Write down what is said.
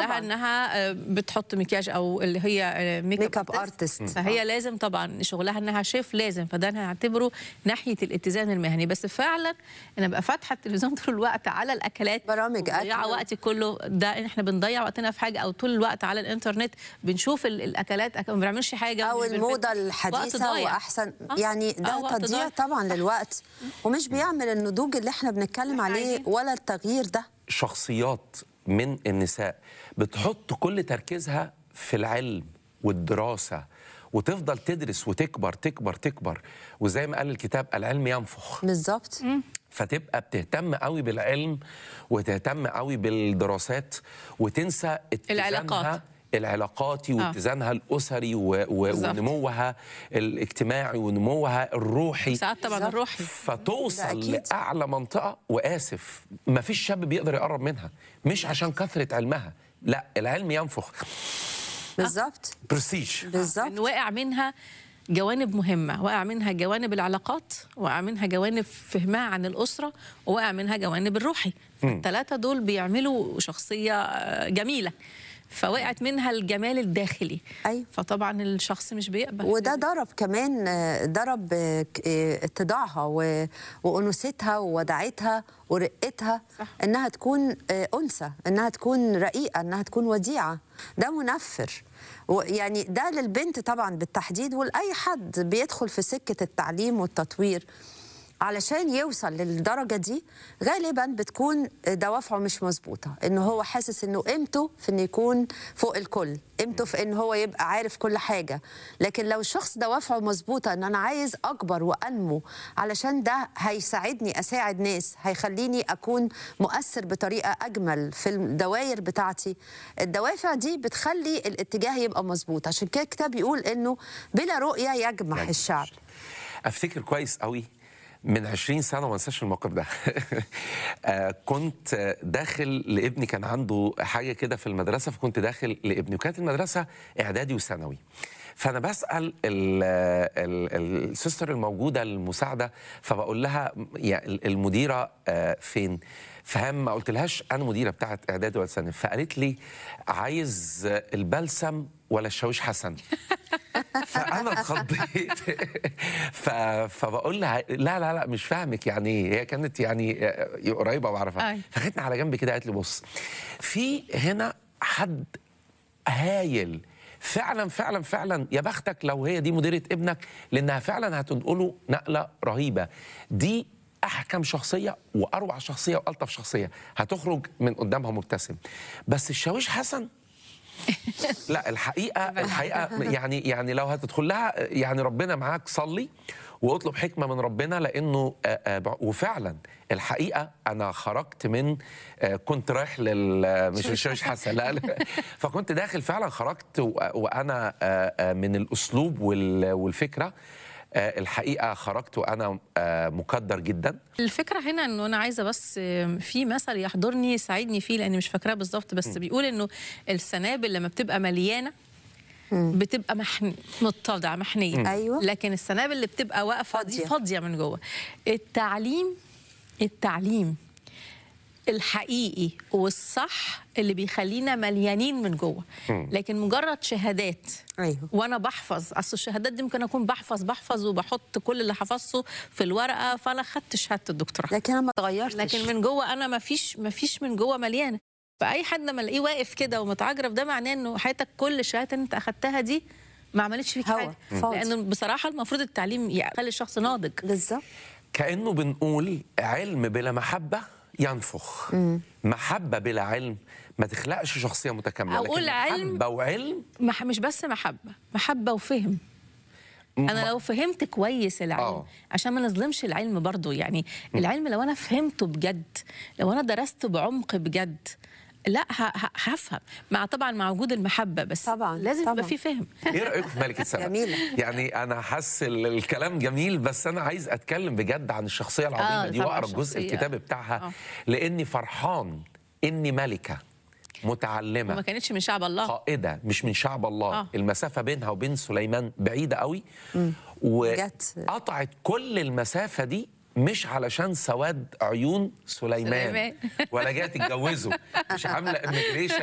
شغلها طبعاً. انها آه، بتحط مكياج او اللي هي آه، ميك ميك اب اب ارتست فهي لازم طبعا شغلها انها شيف لازم فده انا هعتبره ناحيه الاتزان المهني بس فعلا انا بقى فاتحه التلفزيون طول الوقت على الاكلات برامج مضيعه أكل. وقتي كله ده احنا بنضيع وقتنا في حاجه او طول الوقت على الانترنت بنشوف ال- الاكلات أك- ما بنعملش حاجه او مش بنفيد. الموضه وقت الحديثه ضايع. واحسن آه. يعني آه، ده وقت تضييع ضايع. طبعا للوقت ومش بيعمل النضوج اللي احنا بنتكلم إحنا عليه عايزين. ولا التغيير ده شخصيات من النساء بتحط كل تركيزها في العلم والدراسة وتفضل تدرس وتكبر تكبر تكبر وزي ما قال الكتاب العلم ينفخ بالظبط فتبقى بتهتم قوي بالعلم وتهتم قوي بالدراسات وتنسى اتزانها العلاقات. العلاقاتي واتزانها الاسري و... و... بالظبط. ونموها الاجتماعي ونموها الروحي ساعات طبعا بالظبط. الروحي ده فتوصل أكيد. لاعلى منطقه واسف ما فيش شاب بيقدر يقرب منها مش عشان كثره علمها لا العلم ينفخ بالظبط برستيج بالظبط إن واقع منها جوانب مهمة واقع منها جوانب العلاقات واقع منها جوانب فهمها عن الأسرة وواقع منها جوانب الروحي فالثلاثة دول بيعملوا شخصية آه، جميلة فوقعت منها الجمال الداخلي أيوة. فطبعا الشخص مش بيقبل وده ضرب كمان آه، ضرب آه، ك- آه، اتضاعها و- وانوثتها ووداعتها ورقتها صح. انها تكون آه، انثى انها تكون رقيقه انها تكون وديعه ده منفر ويعني ده للبنت طبعا بالتحديد ولاي حد بيدخل في سكه التعليم والتطوير علشان يوصل للدرجة دي غالبا بتكون دوافعه مش مظبوطة ان هو حاسس انه قيمته في انه يكون فوق الكل قيمته في ان هو يبقى عارف كل حاجة لكن لو الشخص دوافعه مظبوطة ان انا عايز اكبر وانمو علشان ده هيساعدني اساعد ناس هيخليني اكون مؤثر بطريقة اجمل في الدوائر بتاعتي الدوافع دي بتخلي الاتجاه يبقى مظبوط عشان كده الكتاب بيقول انه بلا رؤية يجمح يجمح. الشعب افتكر كويس قوي من 20 سنه وما انساش الموقف ده آه، كنت آه، داخل لابني كان عنده حاجه كده في المدرسه فكنت داخل لابني وكانت المدرسه اعدادي وثانوي فانا بسال ال- ال- السيستر الموجوده المساعده فبقول لها يا ال- المديره آه، فين فهم ما قلتلهاش انا مديره بتاعت اعدادي ولا ثانوي فقالت لي عايز آه، البلسم ولا الشاويش حسن فانا اتخضيت ف... فبقول لها لا لا لا مش فاهمك يعني ايه هي كانت يعني آه، قريبه بعرفها أي. فخدتني على جنب كده قالت لي بص في هنا حد هايل فعلا فعلا فعلا يا بختك لو هي دي مديره ابنك لانها فعلا هتنقله نقله رهيبه دي احكم شخصيه واروع شخصيه والطف شخصيه هتخرج من قدامها مبتسم بس الشاويش حسن لا الحقيقه الحقيقه يعني يعني لو هتدخل لها يعني ربنا معاك صلي واطلب حكمه من ربنا لانه آه، آه، بع- وفعلا الحقيقه انا خرجت من آه، كنت رايح لل مش مش مش حسن لا, لا فكنت داخل فعلا خرجت و- وانا آه، آه، من الاسلوب وال- والفكره آه، الحقيقه خرجت وانا آه، مقدر جدا الفكرة هنا انه انا عايزة بس آم، في مثل يحضرني يساعدني فيه لاني مش فاكراه بالظبط بس بيقول انه السنابل لما بتبقى مليانة بتبقى محن... متضعة محنية أيوة. لكن السنابل اللي بتبقى واقفة دي فاضية. فاضية من جوه التعليم التعليم الحقيقي والصح اللي بيخلينا مليانين من جوه لكن مجرد شهادات أيوه. وانا بحفظ اصل الشهادات دي ممكن اكون بحفظ بحفظ وبحط كل اللي حفظته في الورقه فانا خدت شهاده الدكتوراه لكن انا ما اتغيرتش لكن من جوه انا ما فيش ما فيش من جوه مليانه فاي حد لما الاقيه واقف كده ومتعجرف ده معناه انه حياتك كل الشهادات اللي انت اخدتها دي ما عملتش فيك هوا، حاجه فاضي. لانه بصراحه المفروض التعليم يخلي الشخص ناضج بالظبط كانه بنقول علم بلا محبه ينفخ محبه بلا علم ما تخلقش شخصيه متكامله أقول لكن علم- محبه وعلم مح مش بس محبه محبه وفهم انا لو فهمت كويس العلم آه. عشان ما نظلمش العلم برضو يعني العلم لو انا فهمته بجد لو انا درسته بعمق بجد لا ه- ه- هفهم مع طبعا مع وجود المحبه بس طبعاً، لازم يبقى طبعاً. في فهم ايه رايكم في ملكه سبا جميلة. يعني انا حاسس ال- الكلام جميل بس انا عايز اتكلم بجد عن الشخصيه العظيمه آه، دي طبعاً واقرا الجزء الشخصية. الكتاب بتاعها آه. لاني فرحان اني ملكه وما متعلمه كانتش من شعب الله قائده مش من شعب الله آه. المسافه بينها وبين سليمان بعيده قوي جت. وقطعت كل المسافه دي مش علشان سواد عيون سليمان سليمان. ولا جايه تتجوزه مش عامله immigration